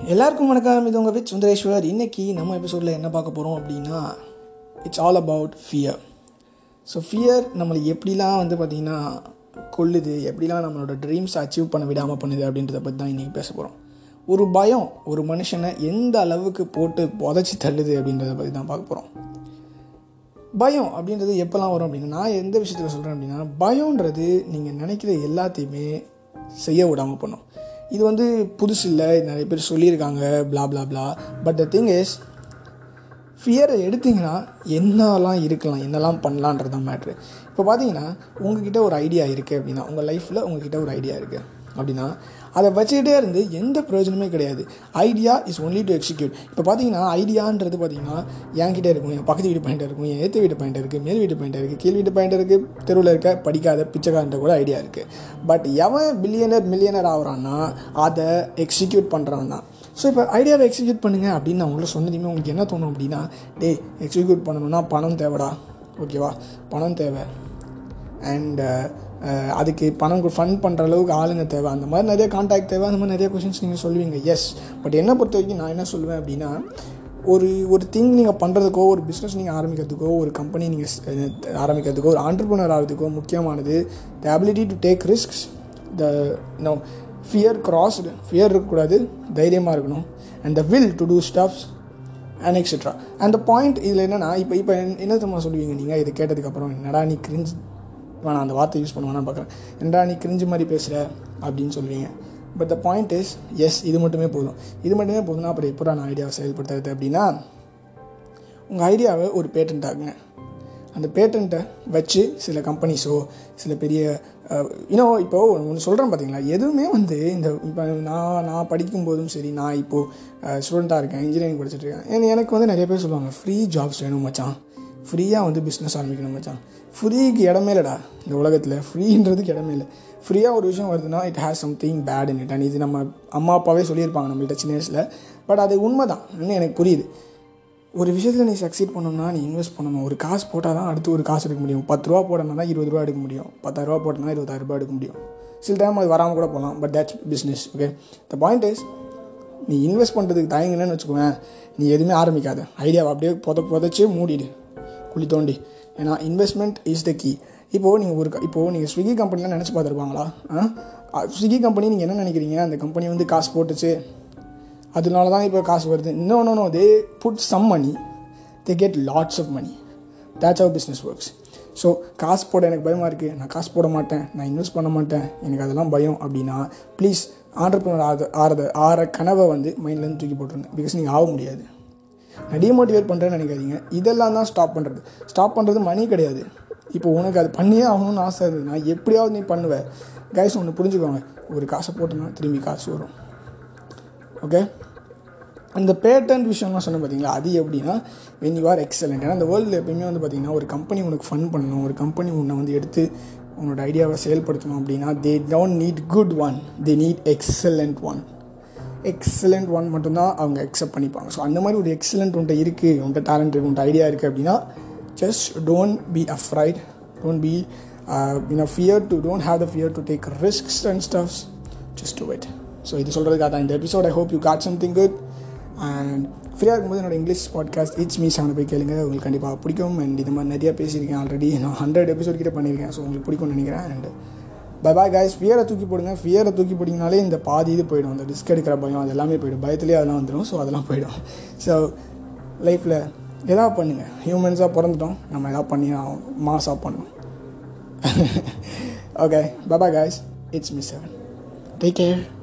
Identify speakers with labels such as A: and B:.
A: எல்லாருக்கும் வணக்கம் இது உங்கள் வித் சுந்தரேஸ்வர் இன்னைக்கு நம்ம எபிசோடில் என்ன பார்க்க போகிறோம் அப்படின்னா it's all about fear so fear நம்மளை எப்படிலாம் வந்து பார்த்திங்கன்னா கொல்லுது எப்படிலாம் நம்மளோட ட்ரீம்ஸ் அச்சீவ் பண்ண விடாமல் பண்ணுது அப்படின்றத பற்றி தான் இன்றைக்கி பேச போகிறோம் ஒரு பயம் ஒரு மனுஷனை எந்த அளவுக்கு போட்டு புதைச்சி தள்ளுது அப்படின்றத பற்றி தான் பார்க்க போகிறோம் பயம் அப்படின்றது எப்போல்லாம் வரும் அப்படின்னா நான் எந்த விஷயத்தில் சொல்கிறேன் அப்படின்னா பயம்ன்றது நீங்கள் நினைக்கிற எல்லாத்தையுமே செய்ய விடாமல் பண்ணும் இது வந்து புதுசு இல்லை நிறைய பேர் சொல்லியிருக்காங்க blah blah blah but the thing is ஃபியரை எடுத்தீங்கன்னா என்னலாம் இருக்கலாம் என்னெல்லாம் பண்ணலான்றது தான் மேட்ரு இப்போ பார்த்தீங்கன்னா உங்ககிட்ட ஒரு ஐடியா இருக்குது அப்படின்னா உங்கள் லைஃப்பில் உங்ககிட்ட ஒரு ஐடியா இருக்குது அப்படின்னா அதை வச்சுக்கிட்டே இருந்து எந்த பிரயோஜனமே கிடையாது idea is only to execute இப்போ பார்த்தீங்கன்னா ஐடியான்றது பார்த்தீங்கன்னா என்கிட்ட இருக்கும் என் பக்கத்து வீட்டு பையன் இருக்கும் என் ஏற்ற வீட்டு பையன் இருக்குது மேல் வீட்டு பையன் இருக்குது கீழ் வீட்டு பையன் இருக்குது தெருவில் இருக்க படிக்காத பிச்சைக்காரன்ட்ட கூட ஐடியா இருக்குது பட் எவன் பில்லியனர் மில்லியனர் ஆகுறான்னா அதை எக்ஸிக்யூட் பண்ணுறவன் தான் ஸோ இப்போ ஐடியாவை எக்ஸிக்யூட் பண்ணுங்கள் அப்படின்னு நான் உங்களை சொன்னதுமே உங்களுக்கு என்ன தோணும் அப்படின்னா டேய் எக்ஸிக்யூட் பண்ணணும்னா பணம் தேவைடா ஓகேவா பணம் தேவை அண்ட் அதுக்கு பணம் ஃபண்ட் பண்ணுற அளவுக்கு ஆளுங்க தேவை அந்த மாதிரி நிறைய காண்டாக்ட் தேவை அந்த மாதிரி நிறைய கொஷின்ஸ் நீங்கள் சொல்லுவீங்க எஸ் பட் என்னை பொறுத்த வரைக்கும் நான் என்ன சொல்லுவேன் அப்படின்னா ஒரு ஒரு திங் நீங்கள் பண்ணுறதுக்கோ ஒரு பிஸ்னஸ் நீங்கள் ஆரம்பிக்கிறதுக்கோ ஒரு கம்பெனி நீங்கள் ஆரம்பிக்கிறதுக்கோ ஒரு ஆண்டர்பனர் ஆகிறதுக்கோ முக்கியமானது the ability to take risks the no fear crossed fear இருக்கக்கூடாது தைரியமாக இருக்கணும் and the will to do stuffs and etcetera அந்த பாயிண்ட் இதில் என்னென்னா இப்போ இப்போ என்ன தெரியுமா சொல்லுவீங்க நீங்கள் இது கேட்டதுக்கப்புறம் என்னடா நீ கிரிஞ்சு வேணாம் அந்த வார்த்தை யூஸ் பண்ணுவேன் பார்க்குறேன் என்னடா நீ கிரிஞ்சு மாதிரி பேசுகிற அப்படின்னு சொல்லுவீங்க but the point is yes இது மட்டுமே போதும் இது மட்டுமே போதும்னா அப்புறம் எப்போ நான் ஐடியாவை செயல்படுத்துறது அப்படின்னா உங்கள் ஐடியாவை ஒரு பேட்டன்ட் ஆகுங்க அந்த பேட்டண்ட்டை வச்சு சில கம்பெனிஸோ சில பெரிய இன்னும் இப்போது ஒன்று சொல்கிறேன் பார்த்தீங்களா எதுவுமே வந்து இந்த இப்போ நான் நான் படிக்கும்போதும் சரி நான் இப்போது ஸ்டூடெண்ட்டாக இருக்கேன் இன்ஜினியரிங் படிச்சுட்டு இருக்கேன் ஏன்னா எனக்கு வந்து நிறைய பேர் சொல்லுவாங்க ஃப்ரீ ஜாப்ஸ் வேணும் மச்சான் ஃப்ரீயாக வந்து பிஸ்னஸ் ஆரம்பிக்கணும் மச்சான் ஃப்ரீக்கு இடமே இல்லைடா இந்த உலகத்தில் ஃப்ரீன்றதுக்கு இடமே இல்லை ஃப்ரீயாக ஒரு விஷயம் வருதுன்னா it has something bad in it and இது நம்ம அம்மா அப்பாவே சொல்லியிருப்பாங்க நம்மள்ட்ட சின்ன வயசில் பட் அது உண்மை தான் எனக்கு புரியுது ஒரு விஷயத்தில் நீ சக்சீட் பண்ணணும்னா நீ இன்வெஸ்ட் பண்ணணும் ஒரு காசு போட்டால் தான் அடுத்து ஒரு காசு எடுக்க முடியும் பத்து ரூபா போடணும்னா தான் இருபது ரூபா எடுக்க முடியும் பத்தாயிரரூபா போட்டோம்னா இருபதாயிரம் ரூபாய் எடுக்க முடியும் சில டைம் அது வராமல் கூட போகலாம் but that's business okay the point is நீ இன்வெஸ்ட் பண்ணுறதுக்கு தயங்குன்னு வச்சுக்கோவேன் நீ எதுவுமே ஆரம்பிக்காத ஐடியாவை அப்படியே புத புதைச்சி மூடிடு குழி தோண்டி ஏன்னா இன்வெஸ்ட்மெண்ட் இஸ் த கீ இப்போது நீங்கள் ஒரு இப்போது நீங்கள் ஸ்விக்கி கம்பெனிலாம் நினச்சி பார்த்துருப்பாங்களா ஸ்விக்கி கம்பெனி நீங்கள் என்ன நினைக்கிறீங்க அந்த கம்பெனி வந்து காசு போட்டுச்சு அதனால தான் இப்போ காசு வருது இன்னொன்று no they put some money they get lots of money that's our business works so காசு போட எனக்கு பயமாக இருக்குது நான் காசு போட மாட்டேன் நான் இன்வெஸ்ட் பண்ண மாட்டேன் எனக்கு அதெல்லாம் பயம் அப்படின்னா ப்ளீஸ் ஆண்டர்பனர் ஆறு ஆறத ஆற கனவை வந்து மைண்ட்லேருந்து தூக்கி போட்டுருங்க பிகாஸ் நீங்கள் ஆக முடியாது நான் டிமோட்டிவேட் பண்ணுறேன்னு நினைக்காதீங்க இதெல்லாம் தான் ஸ்டாப் பண்ணுறது ஸ்டாப் பண்ணுறது மணி கிடையாது இப்போ உனக்கு அது பண்ணியே ஆகணும்னு ஆசை இருந்ததுன்னா எப்படியாவது நீ பண்ணுவேன் கைஸ் ஒன்று புரிஞ்சுக்கோங்க ஒரு காசை போட்டோன்னா திரும்பி காசு வரும் ஓகே அந்த பேட்டன்ட் விஷயம்லாம் சொன்ன பார்த்தீங்களா அது எப்படின்னா வென் யூ ஆர் எக்ஸலண்ட் ஏன்னா அந்த வேர்ல்டில் எப்பயுமே வந்து பார்த்தீங்கன்னா ஒரு கம்பெனி உனக்கு ஃபன் பண்ணணும் ஒரு கம்பெனி உன்னை வந்து எடுத்து உன்னோட ஐடியாவை செயல்படுத்தணும் அப்படின்னா they don't need good one they need excellent one excellent one மட்டும்தான் அவங்க அக்செப்ட் பண்ணிப்பாங்க ஸோ அந்த மாதிரி ஒரு எக்ஸலண்ட் உன்ட்ட இருக்குது உன்ட்ட டேலண்ட் இருக்குது உன்ட்ட ஐடியா இருக்குது அப்படின்னா just don't be afraid don't be you know fear to don't have the fear to take risks and stuffs just to wait so இது சொல்கிறதுக்காக தான் இந்த episode I hope you got something good and ஃப்ரீயாக இருக்கும்போது என்னோட English podcast it's me song போய் கேளுங்க உங்களுக்கு கண்டிப்பாக பிடிக்கும் அண்ட் இது மாதிரி நிறையா பேசியிருக்கேன் ஆல்ரெடி நான் ஹண்ட்ரட் எபிசோட் கிட்ட பண்ணியிருக்கேன் ஸோ உங்களுக்கு பிடிக்கும்னு நினைக்கிறேன் அண்ட் பை பாய் காய்ஸ் ஃபியரை தூக்கி போடுங்க ஃபியரை தூக்கி போட்டிங்கனாலே இந்த பாதி இது போயிடும் அந்த ரிஸ்க் எடுக்கிற பயம் அது எல்லாமே போயிடும் பயத்துலேயே அதெல்லாம் வந்துடும் ஸோ அதெல்லாம் போயிடும் ஸோ லைஃப்பில் எதாவது பண்ணுங்கள் ஹியூமன்ஸாக பிறந்துட்டோம் நம்ம எதாவது பண்ணி மாஸாக பண்ணணும் okay bye bye guys it's me seven take care